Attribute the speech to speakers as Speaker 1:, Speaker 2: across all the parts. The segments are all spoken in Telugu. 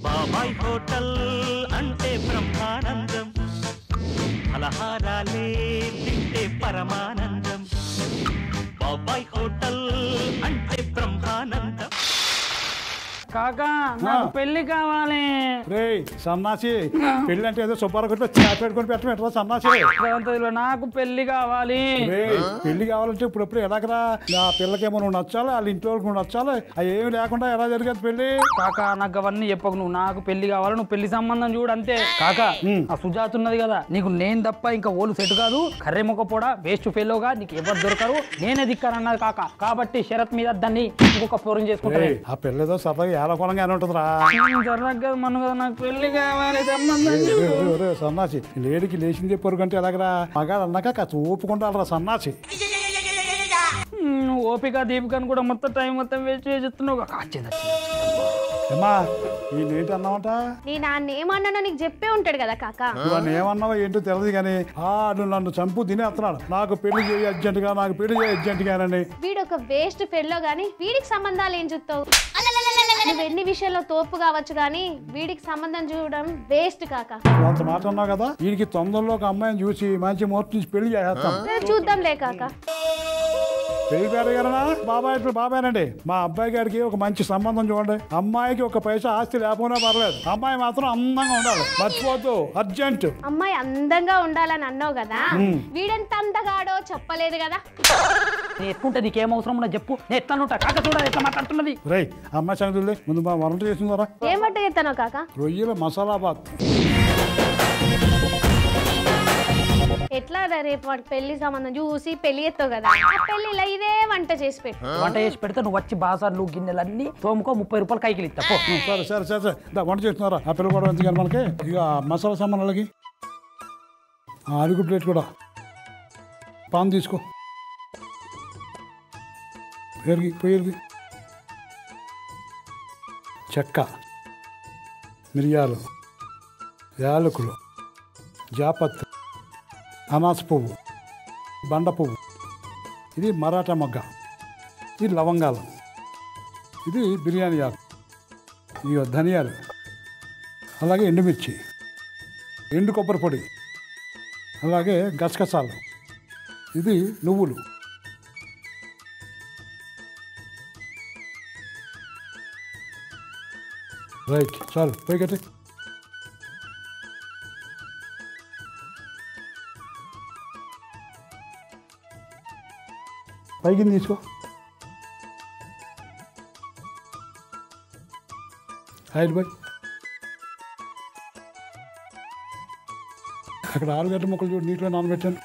Speaker 1: బాబాయ్ హోటల్ అంటే బ్రహ్మానందం ఫలహారాలే తింటే పరమానందం బాబాయ్ హోటల్ అంటే బ్రహ్మానందం
Speaker 2: కాకా నాకు పెళ్లి కావాలి
Speaker 3: రే సన్నాసి పెళ్ళి అంటే ఏదో సుబ్బారావు కొట్లో చేప పెట్టుకొని పెట్టడం సన్నాసి
Speaker 2: భగవంతుడిలో నాకు పెళ్లి కావాలి
Speaker 3: రే పెళ్లి కావాలంటే ఇప్పుడప్పుడు ఎలాగరా నా పిల్లకేమో నువ్వు నచ్చాలి వాళ్ళ ఇంట్లో వాళ్ళకి నువ్వు నచ్చాలి అవి ఏమి లేకుండా ఎలా జరిగేది పెళ్లి
Speaker 2: కాకా నాకు అవన్నీ చెప్పకు నువ్వు నాకు పెళ్లి కావాలి నువ్వు పెళ్లి సంబంధం చూడు అంతే కాకా ఆ సుజాత ఉన్నది కదా నీకు నేను తప్ప ఇంకా ఓలు సెట్ కాదు కర్రె మొక్క పోడా వేస్ట్ ఫెలోగా నీకు ఎవరు దొరకరు నేనే దిక్కానన్నది కాక కాబట్టి షరత్ మీద దాన్ని ఇంకొక పూరం
Speaker 3: రే
Speaker 2: చేసుకుంటాను
Speaker 3: ఆ పిల్లదో సరదాగా ఏలకోలంగానే ఉంటుందిరా
Speaker 2: జరగదు మన కదా నాకు పెళ్లి కావాలి సంబంధం
Speaker 3: రే, రే, రే, రే, సన్నాసి లేడికి లేచింది పొరుగంటే ఎలాగరా మగాడు అన్నాక కాస్త ఊపుకుంటారా సన్నాసి
Speaker 2: ఉమ్, ఓపిక దీపికను కూడా మొత్తం టైం మొత్తం వేస్ట్ చేస్తున్నావు కాకా, వచ్చింది, వచ్చింది.
Speaker 3: ఏమా ఈ నేటి అన్నావంట
Speaker 4: నీ నాన్న ఏమన్నానో నీకు చెప్పే ఉంటాడు కదా కాక
Speaker 3: నువ్వు అని ఏమన్నావో ఏంటో తెలియదు కానీ ఆ నువ్వు నన్ను చంపు తినేస్తున్నాడు నాకు పెళ్లి చేయి అర్జెంటుగా నాకు పెళ్లి చేయి అర్జెంటుగానని
Speaker 4: వీడు ఒక వేస్ట్ ఫెల్లో గానీ వీడికి సంబంధాలు ఏం చూస్తావు నువ్వు ఎన్ని విషయాల్లో తోపు కావచ్చు కానీ వీడికి సంబంధం చూడడం వేస్ట్ కాక
Speaker 3: నువ్వు అంత మాట అన్నావు కదా వీడికి తొందరలో ఒక అమ్మాయిని చూసి మంచి ముహూర్తం నుంచి పెళ్లి చేసేస్తాం
Speaker 4: రేపు చూద్దాం లే కాక
Speaker 3: పెళ్లి పేరు గారనా బాబాయ్ ఇప్పుడు బాబాయ్నండి మా అబ్బాయి గారికి ఒక మంచి సంబంధం చూడండి అమ్మాయికి ఒక పైసా ఆస్తి లేకపోయినా పర్లేదు అమ్మాయి మాత్రం అందంగా ఉండాలి మర్చిపోద్దు అర్జెంట్
Speaker 4: అమ్మాయి అందంగా ఉండాలని అన్నావు కదా వీడెంత అందగాడో చెప్పలేదు కదా
Speaker 2: నేను ఎట్లుంటే నీకేం అవసరం ఉన్నా చెప్పు నేను ఎట్లా ఉంటా కాక చూడాలి ఎట్లా మాట్లాడుతున్నది
Speaker 3: రై అమ్మాయి సంగతి ముందు మా వంట చేసిందారా
Speaker 4: ఏం వంట చేస్తానో కాక
Speaker 3: రొయ్యల మసాలా బాత్
Speaker 4: ఎట్లా రా రేపు వాడి పెళ్లి సంబంధం చూసి పెళ్లి ఎత్తావు కదా ఆ పెళ్లిలో ఇదే వంట చేసి పెట్టు
Speaker 2: వంట చేసి పెడితే నువ్వు వచ్చి బాసార్లు గిన్నెలు అన్ని తోముకో ముప్పై రూపాయలు కైకిలు ఇస్తా పో
Speaker 3: ఉం, సరే సరే సరే సరే దా, వంట చేస్తున్నారా ఆ పిల్ల కూడా ఎందుకని మనకి ఇక ఆ మసాలా సామాన్లకి ఆ అరుగు ప్లేట్ కూడా పాన్ తీసుకో ఎరిగి పోయి ఎరిగి చెక్క మిరియాలు యాలకులు జాపత్రి అనాస పువ్వు బండ పువ్వు ఇది మరాఠా మొగ్గ ఇది లవంగాలు ఇది బిర్యానీ ఆకు ఇక ధనియాలు అలాగే ఎండుమిర్చి ఎండు కొబ్బరి పొడి అలాగే గసగసాలు ఇది నువ్వులు రైట్ చాలు పోయి కట్టి పైకి తీసుకో ఆయిల్ బాయ్ అక్కడ ఆలుగడ్డ ముక్కలు చూడు నీటిలో నానబెట్టాను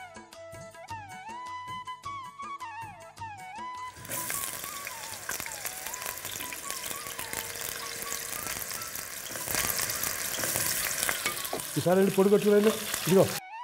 Speaker 3: ఈసారి వెళ్ళి పొడి కొట్టుకు వెళ్ళు ఇదిగో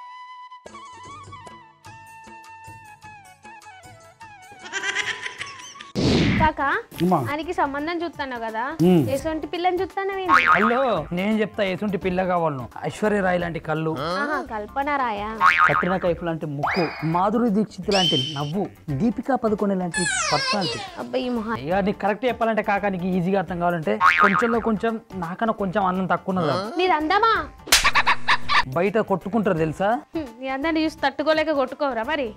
Speaker 4: కాక
Speaker 3: అమ్మా
Speaker 4: ఆయనకి సంబంధం చూస్తాను కదా
Speaker 3: ఉమ్.
Speaker 4: ఎటువంటి పిల్లని చూస్తాను
Speaker 2: కళ్ళు నేను చెప్తా ఎసుంటి పిల్ల కావాలను ఐశ్వర్య రాయ్ లాంటి కళ్ళు
Speaker 4: ఆహా కల్పన రాయా
Speaker 2: కత్రినా కైఫ్ లాంటి ముక్కు మాధురి దీక్షిత్ లాంటి నవ్వు దీపికా పదుకొనే లాంటి పర్సనాలిటీ
Speaker 4: అబ్బా ఈ మొహం
Speaker 2: ఇక నీకు కరెక్ట్ చెప్పాలంటే కాక నీకు ఈజీగా అర్థం కావాలంటే కొంచెంలో కొంచెం నాకన్నా కొంచెం అందం తక్కువ ఉన్నది కదా.
Speaker 4: నీది అందమా
Speaker 2: బయట కొట్టుకుంటారు తెలుసా
Speaker 4: హ్మ్, నీ అందరిని చూసి తట్టుకోలేక కొట్టుకోవరా మరి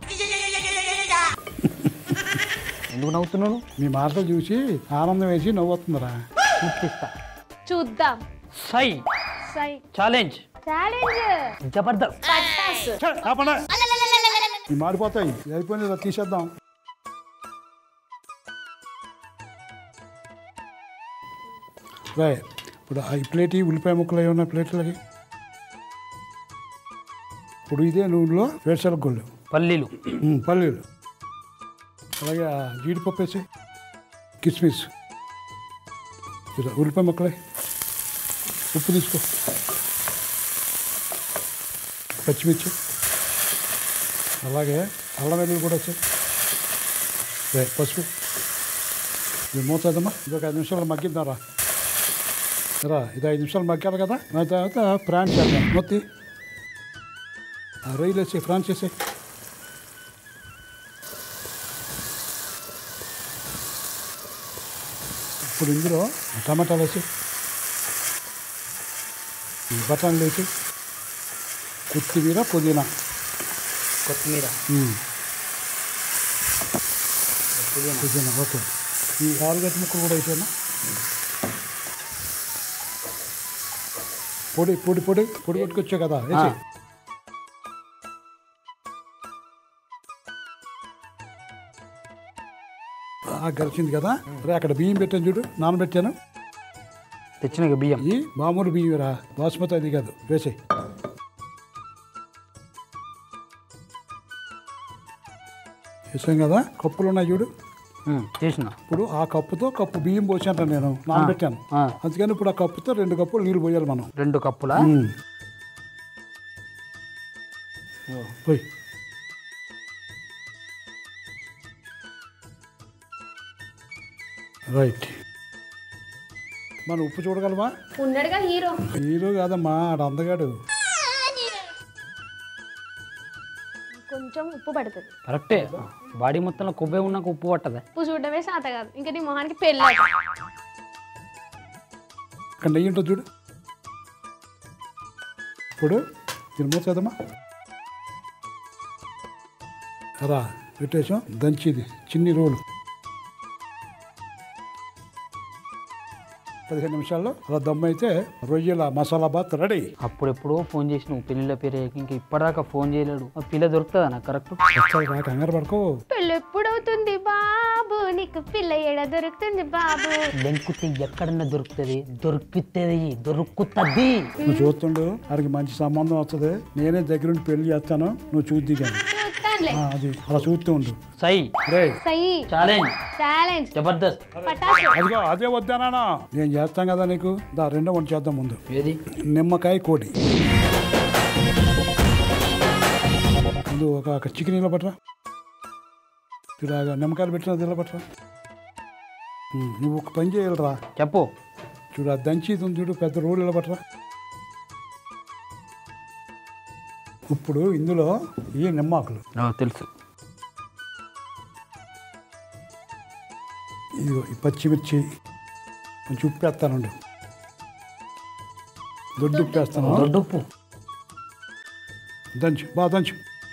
Speaker 2: ఎందుకు నవ్వుతున్నాను
Speaker 3: మీ మాటలు చూసి ఆనందం వేసి నవ్వు వస్తుందిరా
Speaker 2: చూపిస్తా
Speaker 4: చూద్దాం
Speaker 2: సై
Speaker 4: సై
Speaker 2: ఛాలెంజ్
Speaker 4: ఛాలెంజ్
Speaker 2: జబర్దస్త్
Speaker 4: పట్టాస్
Speaker 3: ఛే, ఆపండి. ఇవి మారిపోతాయి ఇది అయిపోయింది కదా, తీసేద్దాం రే ఇప్పుడు ఈ ప్లేట్ ఈ ఉల్లిపాయ ముక్కలు ఏమన్నా ప్లేట్లకి ఇప్పుడు ఇదే నూనెలో వేరుశెల గుళ్ళు
Speaker 2: పల్లీలు
Speaker 3: పల్లీలు అలాగే ఆ జీడిపప్పు వేసి కిస్మిస్ ఇలా ఉల్లిపాయ ముక్కలే ఉప్పు తీసుకో పచ్చిమిర్చి అలాగే అల్లం వెల్లుల్లి కూడా వచ్చాయి రే, పసుపు ఇది మూతదమ్మా ఇది ఒక ఐదు నిమిషాలు మగ్గిద్దారా రా ఇది ఐదు నిమిషాలు మగ్గాలి కదా దాని తర్వాత ప్రాన్స్ చేద్దాం మొత్తి ఆ రొయ్యలు వేసి ఫ్రాన్స్ వేసే ఇప్పుడు ఇందులో టమాటాలు వేసి బఠానీలు వేసి కొత్తిమీర పుదీనా
Speaker 2: కొత్తిమీర
Speaker 3: ఉమ్. పుదీనా ఓకే ఈ ఆలుగడ్డ ముక్కలు కూడా అయిపోయినా పొడి పొడి పొడి పొడి కొట్టుకొచ్చా కదా వేసి ఆ గరిచింది కదా రే అక్కడ బియ్యం పెట్టాను చూడు నానబెట్టాను
Speaker 2: తెచ్చిన ఇక బియ్యం
Speaker 3: ఈ మామూలు బియ్యం రా బాస్మతి అది కాదు వేసేయి వేసాం కదా కప్పులు ఉన్నాయి చూడు
Speaker 2: ఉమ్, చేసిన
Speaker 3: ఇప్పుడు ఆ కప్పుతో కప్పు బియ్యం పోసాను నేను నానబెట్టాను
Speaker 2: ఆ,
Speaker 3: అందుకని ఇప్పుడు ఆ కప్పుతో రెండు కప్పులు నీళ్ళు పోయాలి మనం
Speaker 2: రెండు కప్పుల
Speaker 3: ఉమ్. పోయి రైట్ మనం ఉప్పు చూడగలవా
Speaker 4: ఉన్నాడుగా హీరో
Speaker 3: హీరో కాదమ్మా ఆడ అందగాడు
Speaker 4: కొంచెం ఉప్పు పడుతుంది
Speaker 2: కరెక్టే బాడీ మొత్తంలో కొబ్బరి ఉన్నాక ఉప్పు పట్టదా
Speaker 4: ఉప్పు చూడడమే సాత కాదు ఇంకా నీ మొహానికి పెళ్ళి
Speaker 3: అక్కడ నెయ్యి ఉంటుంది చూడు ఇప్పుడు దీని మూత కదమ్మా రా పెట్టేసాం దంచిది చిన్ని రోలు పదిహేను నిమిషాల్లో అలా దమ్ము అయితే రొయ్యల మసాలా బాత్ రెడీ
Speaker 2: అప్పుడెప్పుడో ఫోన్ చేసి నువ్వు పిల్లల పేరు ఇంక ఇప్పటిదాకా ఫోన్ చేయలేడు ఆ పిల్ల దొరుకుతుందా నాకు కరెక్ట్
Speaker 3: వస్తాయి రా కంగారు పడుకో
Speaker 4: పెళ్ళి ఎప్పుడవుతుంది బాబు నీకు పిల్ల ఏడ దొరుకుతుంది బాబు
Speaker 2: లెంకుతే ఎక్కడన్నా దొరుకుతుంది దొరుకుతుంది దొరుకుతుంది
Speaker 3: నువ్వు చూస్తుండు వాడికి మంచి సంబంధం వస్తుంది నేనే దగ్గరుండి పెళ్లి చేస్తాను నువ్వు చూద్ది కానీ
Speaker 4: చూస్తానులే
Speaker 3: ఆ, అది అలా చూస్తూ ఉండు
Speaker 2: సై
Speaker 3: రే
Speaker 4: సై
Speaker 2: ఛాలెంజ్
Speaker 4: ఛాలెంజ్
Speaker 2: జబర్దస్త్
Speaker 4: పటాసు
Speaker 3: అదిగో అదే వద్దానా నేను చేస్తాను కదా నీకు దా రెండో వంట చేద్దాం ముందు
Speaker 2: ఏది
Speaker 3: నిమ్మకాయ కోడి ముందు ఒక ఒక చికెన్ ఇలా పట్టరా ఇలాగా నిమ్మకాయలు పెట్టిన ఇలా పట్టరా ఉమ్, నువ్వు ఒక పని చేయాలిరా
Speaker 2: చెప్పు
Speaker 3: చూడు ఆ దంచి ఇది ఉంది చూడు పెద్ద రోడ్లు ఇలా పట్టరా ఇప్పుడు ఇందులో ఈ నిమ్మాకులు
Speaker 2: నాకు తెలుసు
Speaker 3: ఇదిగో ఈ పచ్చిమిర్చి కొంచెం ఉప్పు వేస్తానండు దొడ్డు ఉప్పు వేస్తాను
Speaker 2: దొడ్డుప్పు
Speaker 3: దంచు బాగా దంచు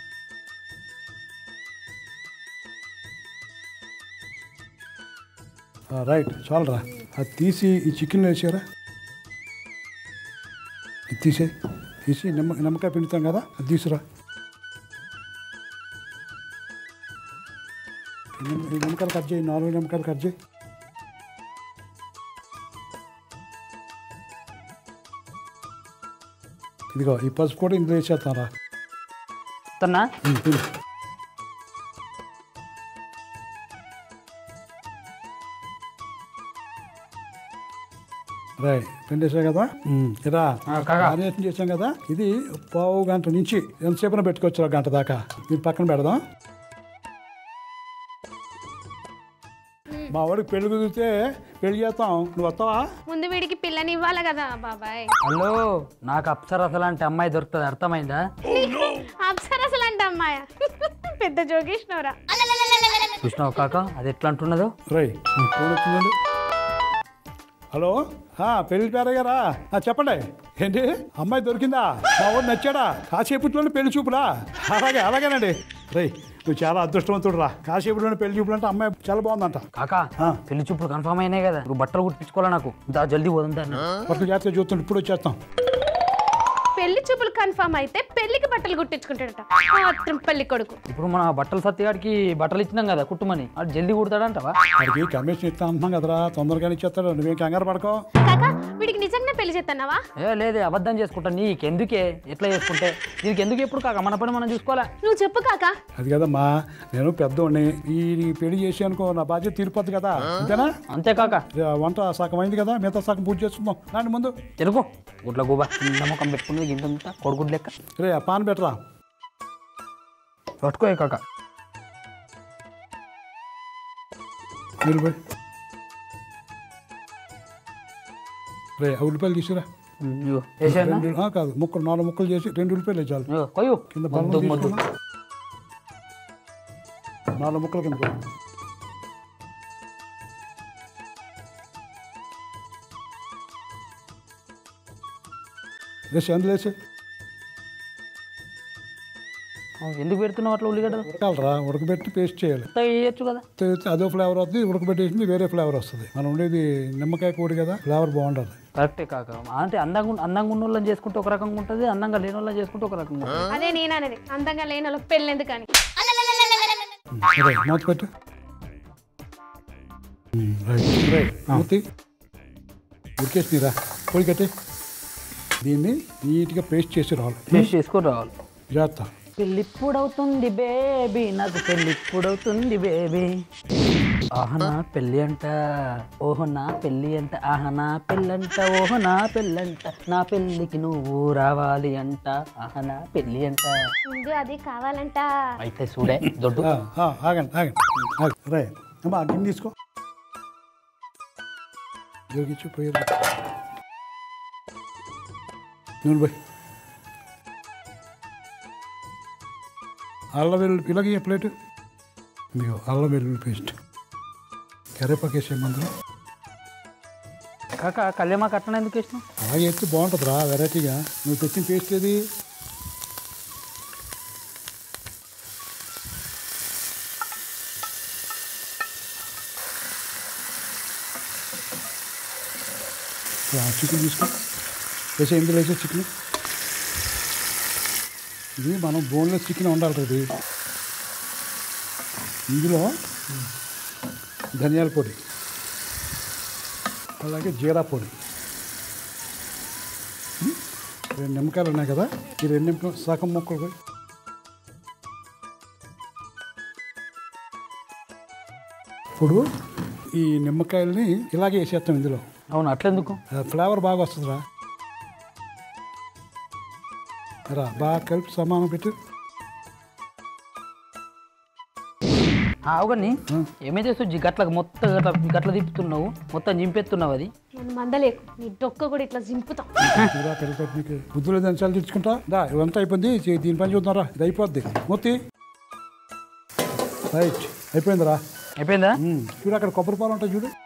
Speaker 3: ఆ, రైట్ చాలరా అది తీసి ఈ చికెన్ వేసారా ఇది తీసే తీసి నిమ్మ నిమ్మకాయ పిండుతాం కదా అది తీసురా ఈ నిమ్మ- ఈ నిమ్మకాయలు కట్ చేయి నాలుగు నిమ్మకాయలు కట్ చేయి ఇదిగో ఈ పసుపు కూడా ఇందులో వేసేస్తారా
Speaker 2: తన్నా
Speaker 3: రాయ్ పిండేసా కదా ఇరా
Speaker 2: ఆ, కాకా.
Speaker 3: ఆనేసం చేసాం కదా ఇది పావు గంట నుంచి ఎంతసేపున పెట్టుకోవచ్చు గంట దాకా మీరు పక్కన పెడదాం మా వాడికి పెళ్లి కుదిరితే పెళ్లి చేస్తాం నువ్వు వస్తావా
Speaker 4: ముందు వీడికి పిల్లని ఇవ్వాలి కదా బాబాయ్
Speaker 2: హలో నాకు అప్సరస లాంటి అమ్మాయి దొరుకుతుంది అర్థమైందా
Speaker 4: అప్సరసలు అంట అమ్మాయ పెద్ద జోగేశ్వరా
Speaker 2: చూసినావు కాక అది ఎట్లా అంటున్నదో
Speaker 3: రై ఫోన్ వచ్చిందండి హలో ఆ, పెళ్లి పేరయ్యారా ఆ, చెప్పండి ఏంటి అమ్మాయి దొరికిందా మా వాడు నచ్చాడా కాసేపట్లోనే పెళ్లి చూపురా అలాగే అలాగేనండి రై నువ్వు చాలా అదృష్టవంతుడు రా కాసేపట్లోనే పెళ్లి చూపులు అంటే అమ్మాయి చాలా బాగుందంట
Speaker 2: కాకా
Speaker 3: ఆ.
Speaker 2: పెళ్లి చూపులు కన్ఫర్మ్ అయినాయి కదా ఇప్పుడు బట్టలు కుట్టించుకోవాలా నాకు దా జల్దీ పోదాం దాన్ని
Speaker 3: పట్ల జాగ్రత్త చూస్తుంటే ఇప్పుడు వచ్చేస్తాం
Speaker 4: పెళ్లి చూపులు కన్ఫర్మ్ అయితే పెళ్లికి బట్టలు కుట్టించుకుంటాడట మాత్రం పెళ్లి కొడుకు
Speaker 2: ఇప్పుడు మన బట్టల సత్తిగాడికి బట్టలు ఇచ్చినాం కదా కుట్టుమని అది జల్దీ కుడతాడంటవా
Speaker 3: వాడికి కమిషన్ ఇస్తా అంటున్నాం కదరా తొందరగానే ఇచ్చేస్తాడు నువ్వేం కంగారు పడుకో
Speaker 4: కాకా వీడికి నిజంగా పెళ్లి చేస్తున్నావా
Speaker 2: ఏ లేదే అబద్ధం చేసుకుంటా నీకెందుకే ఎట్లా చేసుకుంటే దీనికి ఎందుకు ఎప్పుడు కాక మన పని మనం చూసుకోవాలా
Speaker 4: నువ్వు చెప్పు కాకా
Speaker 3: అది కదమ్మా నేను పెద్దోడిని ఈ ఈ పెళ్లి చేసి అనుకో నా బాధ్యత తీరిపోద్ది కదా అంతేనా
Speaker 2: అంతే కాక
Speaker 3: ఇక వంట సగం అయింది కదా మిగతా సగం పూజ చేస్తున్నాం నాని ముందు
Speaker 2: తెలుగు గుడ్ల గూబ చిన్న ముఖం పెట్టుకున్నది గింత కొడుగుడ్లు లెక్క
Speaker 3: రే ఆ పాన్ పెట్టరా
Speaker 2: పట్టుకో కాక
Speaker 3: నిలబడి రే ఆ ఉల్లిపాయలు తీసుకురా
Speaker 2: ఉమ్, ఇగో వేసేనా
Speaker 3: రెండు ఆ, కాదు ముక్కలు నాలుగు ముక్కలు చేసి రెండు ఉల్లిపాయలు వేయి చాలు
Speaker 2: ఇగో కొయ్యు
Speaker 3: కింద
Speaker 2: మొద్దు
Speaker 3: బలం
Speaker 2: మొద్దు
Speaker 3: తీసుకున్నా నాలుగు ముక్కలు కింద కొయ్యి. వేసి అందులో వేసి
Speaker 2: ఎందుకు పెడుతున్నావు అట్లా ఉల్లిగడ్డలు
Speaker 3: ఉడకాలరా ఉడకబెట్టి పేస్ట్ చేయాలి
Speaker 2: కొత్తగా వేయచ్చు కదా
Speaker 3: అయితే అదో ఫ్లేవర్ వస్తుంది ఉడకబెట్టేసింది వేరే ఫ్లేవర్ వస్తుంది మనం ఉండేది నిమ్మకాయ కూడి కదా ఫ్లేవర్ బాగుంటుంది
Speaker 2: కరెక్టే కాక అంటే అందంగా ఉన్న- అందంగా ఉన్న వాళ్ళని చేసుకుంటే ఒక రకంగా ఉంటుంది అందంగా లేని వాళ్ళని చేసుకుంటే ఒక రకంగా ఉంటుంది
Speaker 4: అదే నేను అనేది అందంగా లేని వాళ్ళకి పెళ్ళి ఎందుకని
Speaker 3: సరే మూత పెట్టు ఉమ్, రైట్ రైట్ మూతి ఉడికేసినరా పొడి కట్టి దీన్ని నీట్గా పేస్ట్ చేసి రావాలి
Speaker 2: టేస్ట్ చేసుకొని రావాలి
Speaker 3: జాగ్రత్త
Speaker 2: పెళ్ళిప్పుడవుతుంది బేబీ నాకు పెళ్ళిప్పుడవుతుంది బేబీ ఆహనా పెళ్ళి అంట ఓహో నా పెళ్ళి అంట ఆహనా పెళ్ళంట ఓహో నా పెళ్ళంట నా పెళ్ళికి నువ్వు రావాలి అంట ఆహనా పెళ్ళి అంట
Speaker 4: ముందు అది కావాలంట
Speaker 2: అయితే చూడే దొడ్డు
Speaker 3: ఆ, ఆ, ఆగండి ఆగండి ఆగండి రే అమ్మా ఆ గిన్నె తీసుకో జోగించు పోయి నూనె పోయి అల్లం వెల్లుల్లి ఇలాగే ప్లేట్ మీకు అల్లం వెల్లుల్లి పేస్ట్ కరేపాకు వేసే మందులో
Speaker 2: కాక కళ్యామా కట్టణ ఎందుకు వేసినావు
Speaker 3: అలాగే వేస్తే బాగుంటుంది రా వెరైటీగా నువ్వు తెచ్చిన పేస్ట్ ఏది చికెన్ తీసుకో వేసే ఇందులో వేసే చికెన్ ఇది మనం బోన్లెస్ చికెన్ ఉండాలి ఇది ఇందులో ధనియాల పొడి అలాగే జీరా పొడి రెండు నిమ్మకాయలు ఉన్నాయి కదా ఈ రెండు నిమ్మకాయలు సగం ముక్కలు పోయి ఇప్పుడు ఈ నిమ్మకాయలని ఇలాగే వేసేస్తాం ఇందులో
Speaker 2: అవును అట్లెందుకు
Speaker 3: ఆ ఫ్లేవర్ బాగా వస్తుందిరా రా బాగా కలిపి సమానం పెట్టి
Speaker 2: ఆవుగని ఏమైతే చేస్తావు గట్ల మొత్తం గట్ల గట్ల తిప్పుతున్నావు మొత్తం చింపెత్తున్నావు అది
Speaker 4: నన్ను మందలేకు నీ డొక్క కూడా ఇట్లా జింపుతాం
Speaker 3: ఇలా కలిపి నీకు బుద్ధులు దంచాలు తెచ్చుకుంటా దా ఇవంతా అయిపోయింది చే- దీని పని చూద్దాంరా ఇది అయిపోద్ది మొత్తి రైట్ అయిపోయిందిరా
Speaker 2: అయిపోయిందా
Speaker 3: ఉమ్, చూడు అక్కడ కొబ్బరి పాలు ఉంటాయి చూడు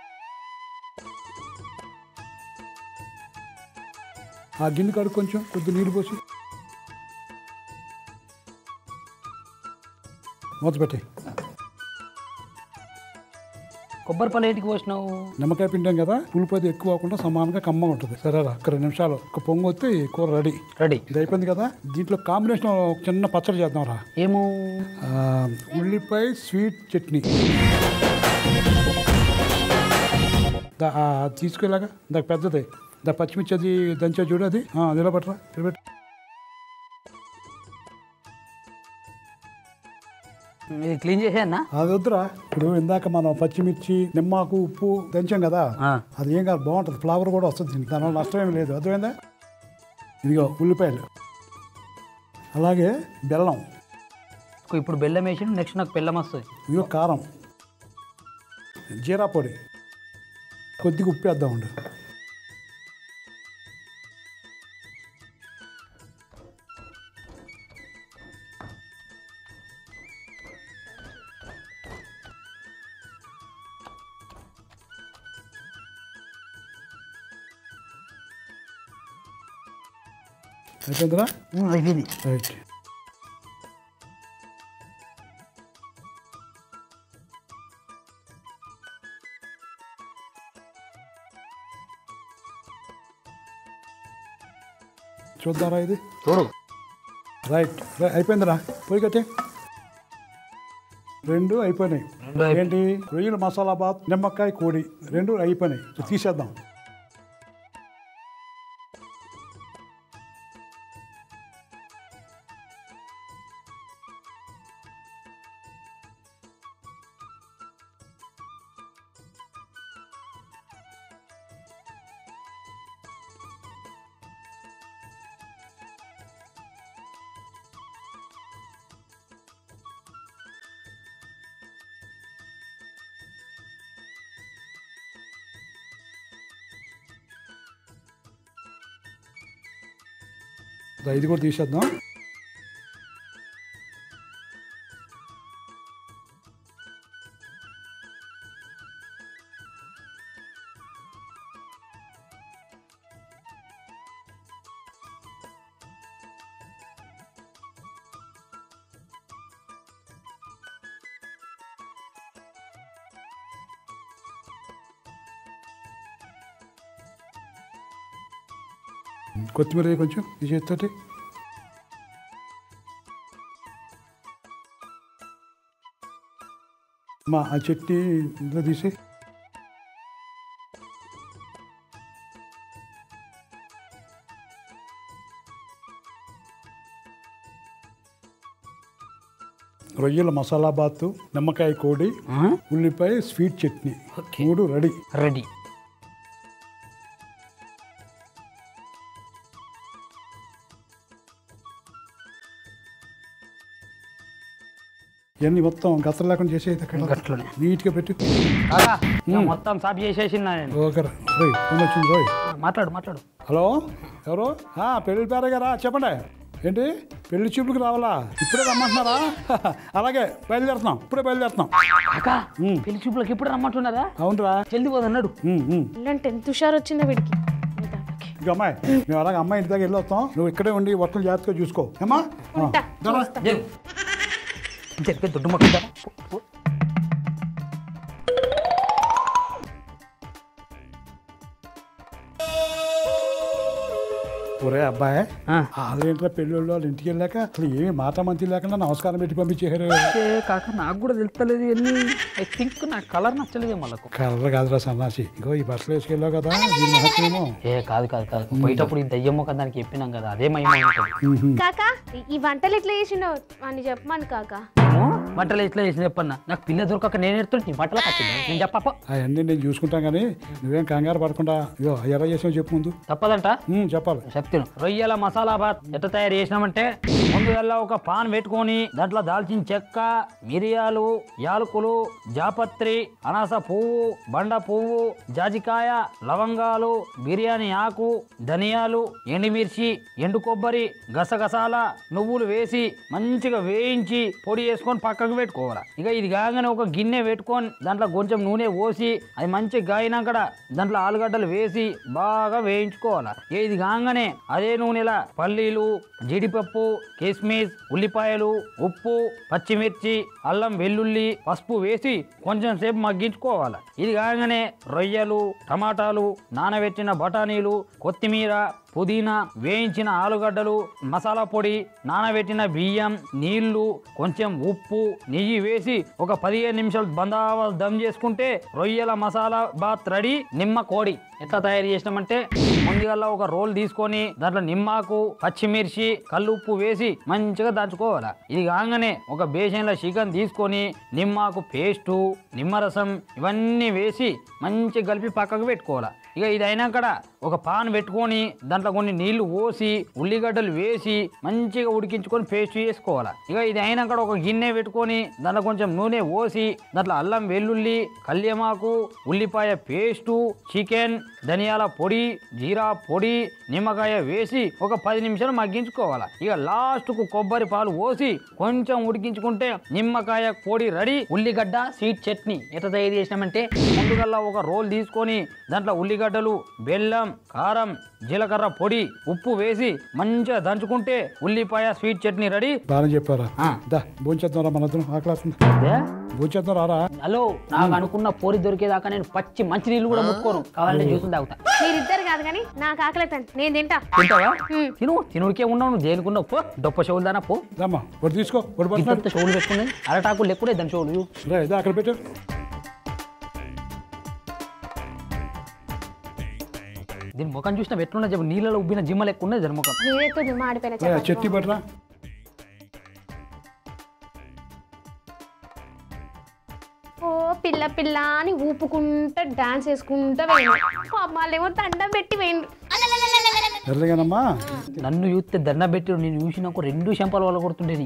Speaker 3: ఆ గిన్నె కడుగు కొంచెం కొద్ది నీళ్ళు పోసి మూత పెట్టి
Speaker 2: కొబ్బరి పళ్ళు ఏంటికి పోసినావు
Speaker 3: నిమ్మకాయ పిండాం కదా పులుపు అది ఎక్కువ అవ్వకుండా సమానంగా కమ్మగా ఉంటుంది సరేరా ఒక రెండు నిమిషాలు ఒక పొంగు వస్తే ఈ కూర రెడీ
Speaker 2: రెడీ
Speaker 3: ఇది అయిపోయింది కదా దీంట్లో కాంబినేషన్ ఒక చిన్న పచ్చడి చేద్దాం రా
Speaker 2: ఏమో
Speaker 3: ఆ, ఉల్లిపాయ స్వీట్ చట్నీ దా- ఆ, అది తీసుకెళ్ళాగా దానికి పెద్దది దా పచ్చిమిర్చి అది దంచా చూడు అది ఆ, నిలబెట్టరా నిలబెట్టు
Speaker 2: ఇది క్లీన్ చేసేయన్నా
Speaker 3: అది వద్దురా ఇప్పుడు ఇందాక మనం పచ్చిమిర్చి నిమ్మాకు ఉప్పు దంచాం కదా
Speaker 2: ఆ.
Speaker 3: అది ఏం కాదు బాగుంటుంది ఫ్లేవర్ కూడా వస్తుంది దీనికి దానివల్ల నష్టం ఏమి లేదు అర్థమైందా ఇదిగో ఉల్లిపాయలు అలాగే బెల్లం
Speaker 2: ఇప్పుడు బెల్లం వేసి నెక్స్ట్ నాకు బెల్లం వస్తుంది
Speaker 3: ఇదిగో కారం జీరా పొడి కొద్దిగా ఉప్పు వేద్దాం ఉండు అయిపోయిందిరా
Speaker 2: అయిపోయింది
Speaker 3: రైట్ చూద్దారా ఇది
Speaker 2: చూడు
Speaker 3: రైట్ రై- అయిపోయిందిరా పోయి కట్టే రెండు అయిపోయినాయి
Speaker 2: రెండు అయిపోయి-
Speaker 3: ఏంటి రొయ్యల మసాలా బాత్ నిమ్మకాయ కోడి రెండు అయిపోయినాయి ఇది తీసేద్దాం దా, ఇది కూడా తీసేద్దాం కొత్తిమీర వేయి కొంచెం ఈ చేతితోటి మా ఆ చట్నీ ఇంట్లో తీసి రొయ్యల మసాలా బాతు నిమ్మకాయ కోడి ఉల్లిపాయ స్వీట్ చట్నీ మూడు రెడీ
Speaker 2: రెడీ
Speaker 3: ఇవన్నీ మొత్తం గతలు లేకుండా చేసేది అక్కడ
Speaker 2: గట్లనే.
Speaker 3: నీట్గా పెట్టి
Speaker 2: కాకా ఇక మొత్తం సాఫ్ చేసేసిందా నేను
Speaker 3: ఓకే రోయ్ ఫోన్ వచ్చింది రోయ్
Speaker 2: మాట్లాడు మాట్లాడు
Speaker 3: హలో ఎవరు ఆ, పెళ్లి పేరే గారా చెప్పండి ఏంటి పెళ్లి చూపులకు రావాలా ఇప్పుడే రమ్మంటున్నారా అలాగే బయలుదేరుతున్నాం ఇప్పుడే బయలుదేరుతున్నాం
Speaker 2: కాకా పెళ్లి చూపులకు ఎప్పుడు రమ్మంటున్నదా
Speaker 3: అవునరా
Speaker 2: జల్ది పోదన్నాడు
Speaker 3: ఉమ్, ఉమ్.
Speaker 4: ఇలాంటి ఎంత హుషారు వచ్చిందో వీడికి మీ దాదాకి.
Speaker 3: ఇక అమ్మాయి మేము అలాగే అమ్మాయి ఇంటి దగ్గర వెళ్ళి వస్తాం నువ్వు ఇక్కడే ఉండి వర్తలు జాగ్రత్తగా చూసుకో ఏమా ఆ,
Speaker 4: ఉంటా,
Speaker 3: దరా.
Speaker 2: జరు జరిపే దొడ్డు మొక్క
Speaker 3: ఒరే అబ్బాయి వాళ్ళేంట్రా పెళ్ళిళ్ళు వాళ్ళ ఇంటికి వెళ్ళాక అసలు ఏమి మాట మంచి లేకుండా నమస్కారం పెట్టి పంపించేశారు
Speaker 2: కాక నాకు కూడా తెలుస్తలేదు ఎన్ని ఐ థింక్ నా కలర్ నచ్చలేదు వాళ్ళకు
Speaker 3: కలర్ కాదురా సన్నాసి ఇంకో ఈ బట్టలు వేసుకెళ్ళావు కదా దీని మహత్యమేమో
Speaker 2: ఏ కాదు కాదు కాదు పోయేటప్పుడు ఈ దయ్యం మొక్క దానికి చెప్పినాం కదా అదే మహిమ ఉంటుంది
Speaker 4: కాకా ఈ- ఈ వంటలు ఎట్లా చేసిండో అని చెప్పమని కాకా
Speaker 2: ఏమో వంటలు ఎట్లా చేసి చెప్పన్నా నాకు పిల్ల దొరకక నేను ఎడుతుంటే నీ వంటలకు వచ్చింది నేను చెప్పప్ప
Speaker 3: అవన్నీ నేను చూసుకుంటాం కానీ నువ్వేం కంగారు పడకుండా ఇగో ఎలా చేసావు చెప్పు ముందు
Speaker 2: తప్పదంట
Speaker 3: ఉమ్, చెప్పాలి
Speaker 2: చెప్తాను రొయ్యల మసాలా బాత్ ఎట్లా తయారు చేసినామంటే ముందుగా ఒక పాన్ పెట్టుకొని దాంట్లో దాల్చిన చెక్క మిరియాలు యాలకులు జాపత్రి అనాస పువ్వు బండ పువ్వు జాజికాయ లవంగాలు బిర్యానీ ఆకు ధనియాలు ఎండుమిర్చి ఎండు కొబ్బరి గసగసాల నువ్వులు వేసి మంచిగా వేయించి పొడి వేసుకొని పక్కకు పెట్టుకోవాలి ఇక ఇది కాగానే ఒక గిన్నె పెట్టుకొని దాంట్లో కొంచెం నూనె పోసి అది మంచిగా గాయినాక దాంట్లో ఆలుగడ్డలు వేసి బాగా వేయించుకోవాలి ఇక ఇది కాగానే అదే నూనెల పల్లీలు జీడిపప్పు కిస్మిస్ ఉల్లిపాయలు ఉప్పు పచ్చిమిర్చి అల్లం వెల్లుల్లి పసుపు వేసి కొంచెం సేపు మగ్గించుకోవాలి ఇది కాగానే రొయ్యలు టమాటాలు నానబెట్టిన బఠానీలు కొత్తిమీర పుదీనా వేయించిన ఆలుగడ్డలు మసాలా పొడి నానబెట్టిన బియ్యం నీళ్లు కొంచెం ఉప్పు నెయ్యి వేసి ఒక పదిహేను నిమిషాలు బందావ దమ్ చేసుకుంటే రొయ్యల మసాలా బాత్ రెడీ నిమ్మ కోడి ఎట్లా తయారు చేసినామంటే ముందుగల్లా ఒక రోల్ తీసుకొని దాంట్లో నిమ్మాకు పచ్చిమిర్చి కల్లుప్పు వేసి మంచిగా దంచుకోవాలి ఇది కాగానే ఒక బేసన్లో చికెన్ తీసుకొని నిమ్మాకు పేస్టు నిమ్మరసం ఇవన్నీ వేసి మంచిగా కలిపి పక్కకు పెట్టుకోవాలి ఇక ఇది అయినాక ఒక పాన్ పెట్టుకొని దాంట్లో కొన్ని నీళ్లు పోసి ఉల్లిగడ్డలు వేసి మంచిగా ఉడికించుకొని పేస్ట్ చేసుకోవాలి ఇక ఇది అయినాక ఒక గిన్నె పెట్టుకొని దాంట్లో కొంచెం నూనె పోసి దాంట్లో అల్లం వెల్లుల్లి కల్యమాకు ఉల్లిపాయ పేస్టు చికెన్ ధనియాల పొడి జీరా పొడి నిమ్మకాయ వేసి ఒక పది నిమిషాలు మగ్గించుకోవాలి ఇక లాస్ట్కు కొబ్బరి పాలు పోసి కొంచెం ఉడికించుకుంటే నిమ్మకాయ పొడి రెడీ ఉల్లిగడ్డ స్వీట్ చట్నీ ఎట్లా తయారు చేసినామంటే ముందుగల్లా ఒక రోల్ తీసుకొని దాంట్లో ఉల్లిగడ్డలు బెల్లం కారం జీలకర్ర పొడి ఉప్పు వేసి మంచిగా దంచుకుంటే ఉల్లిపాయ స్వీట్ చట్నీ రెడీ
Speaker 3: బాగానే చెప్పారా
Speaker 2: ఆ.
Speaker 3: దా భోంచేద్దాం రా మనద్దరం ఆకలేస్తుంది భోంచేద్దాం రారా
Speaker 2: హలో నాకు అనుకున్న పోరి దొరికేదాకా నేను పచ్చి మంచి నీళ్ళు కూడా ముట్టుకోను కావాలంటే జ్యూసులు తాగుతా
Speaker 4: మీరిద్దరు కాదు కానీ నాకు ఆకలి నేను తింటా
Speaker 2: తింటావా
Speaker 4: మ్మ్.
Speaker 2: తిను తినుడికే ఉన్నావు నువ్వు దేనికున్నావు పో డొప్ప షోలు దానా పో
Speaker 3: దమ్మా ఒకటి తీసుకో ఒకటి పడుతున్నాడు
Speaker 2: ఇంత షోలు పెట్టుకున్నది అరటాకులు ఎక్కువ దాని షోలు
Speaker 3: రే ఇదే అక్కడ పెట్టు
Speaker 2: దీని ముఖం చూసిన ఎట్లున్నా చెప్పు నీళ్ళలో ఉబ్బిన జిమ్మలు ఎక్కువ ఉన్నది దాని ముఖం
Speaker 4: నీరెత్తుంది మాడిపోయిన
Speaker 3: రే,
Speaker 4: చపాతీ
Speaker 3: చట్నీ పట్టరా
Speaker 4: ఓ పిల్ల పిల్ల అని ఊపుకుంటా డాన్స్ వేసుకుంటా వేయండి వాళ్ళేమో దండం పెట్టి వేయండి
Speaker 3: ఎర్రగానమ్మా
Speaker 2: నన్ను చూస్తే దండ పెట్టి నేను చూసినాక రెండు శంపాలు వాళ్ళ కొడుతుండేది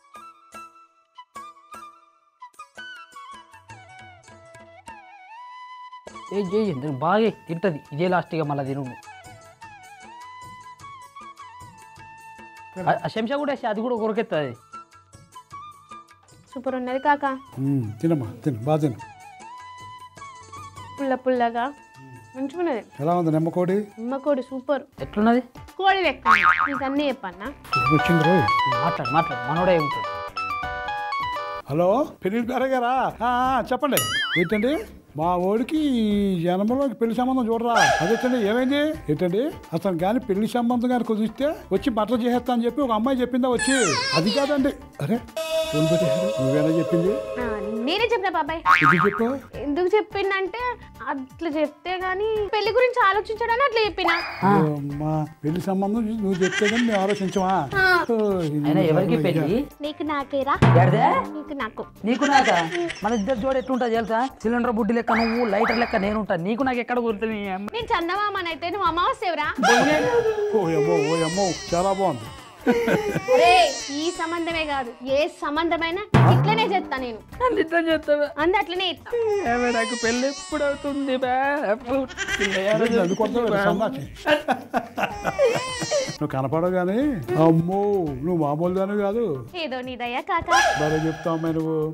Speaker 2: ఏ చేయి దానికి బాగా తింటది ఇదే లాస్ట్గా మళ్ళీ తిను ఆ- ఆ శంషా కూడా వేస్తే అది కూడా కొరకెత్తది
Speaker 4: సూపర్ ఉన్నది కాక
Speaker 3: ఉమ్, తినమ్మా తిను బాగా తిను
Speaker 4: పుల్ల పుల్లగా మంచిగా ఉన్నది
Speaker 3: ఎలా ఉంది నిమ్మకోడి
Speaker 4: నిమ్మ కోడి సూపర్
Speaker 2: ఎట్లున్నది
Speaker 4: కోడి లెక్క నీకు అన్నీ చెప్పన్నా
Speaker 3: ఇప్పుడు వచ్చింది రోయ్
Speaker 2: మాట్లాడు మాట్లాడు మనోడే ఉంటాడు
Speaker 3: హలో పెళ్లి పేరే గారా ఆ, ఆ, చెప్పండి ఏంటండి మా ఓడికి ఈ జన్మలో పెళ్లి సంబంధం చూడరా అదేంటండి ఏమైంది ఏంటండి అతను కానీ పెళ్లి సంబంధం కానీ కుదిరిస్తే వచ్చి బట్టలు చేసేస్తా అని చెప్పి ఒక అమ్మాయి చెప్పిందా వచ్చి అది కాదండి అరే ఫోన్ పెట్టేశారు నువ్వేనా చెప్పింది
Speaker 4: ఆ, నేనే చెప్పిన బాబాయ్
Speaker 3: ఇది చెప్పు
Speaker 4: ఎందుకు చెప్పిండంటే అట్లా చెప్తే గానీ పెళ్లి గురించి ఆలోచించడని అట్లా చెప్పిన
Speaker 3: మా పెళ్లి సంబంధం నువ్వు చెప్తే కానీ మేము ఆలోచించమా ఓ, ఇది
Speaker 2: అయినా ఎవరికి పెళ్ళి
Speaker 4: నీకు నాకేరా
Speaker 2: ఎడదే
Speaker 4: నీకు నాకు
Speaker 2: నీకు నాక మన ఇద్దరు జోడు ఎట్లుంటా తెలుసా సిలిండర్ బుడ్డి లెక్క నువ్వు లైటర్ లెక్క నేను ఉంటా నీకు నాకు ఎక్కడ కుదురుతుంది
Speaker 4: నేను చందమామనైతే నువ్వు అమావాస్యవరా
Speaker 3: ఓ అమ్మో ఓ అమ్మో చాలా బాగుంది
Speaker 4: రే ఈ సంబంధమే కాదు ఏ సంబంధమైనా ఇట్లనే చేస్తా నేను
Speaker 2: నన్ను ఇట్లా చేస్తావా
Speaker 4: అందు అట్లనే చేస్తా
Speaker 2: ఏమే నాకు పెళ్ళి ఎప్పుడు అవుతుంది బే ఎప్పుడు
Speaker 3: అది కొడతావు సన్నాసి నువ్వు కనపడవు కానీ అమ్మో నువ్వు మామూలు దాని కాదు
Speaker 4: ఏదో నీ దయ కాక
Speaker 3: బాగా చెప్తావు అమ్మాయి నువ్వు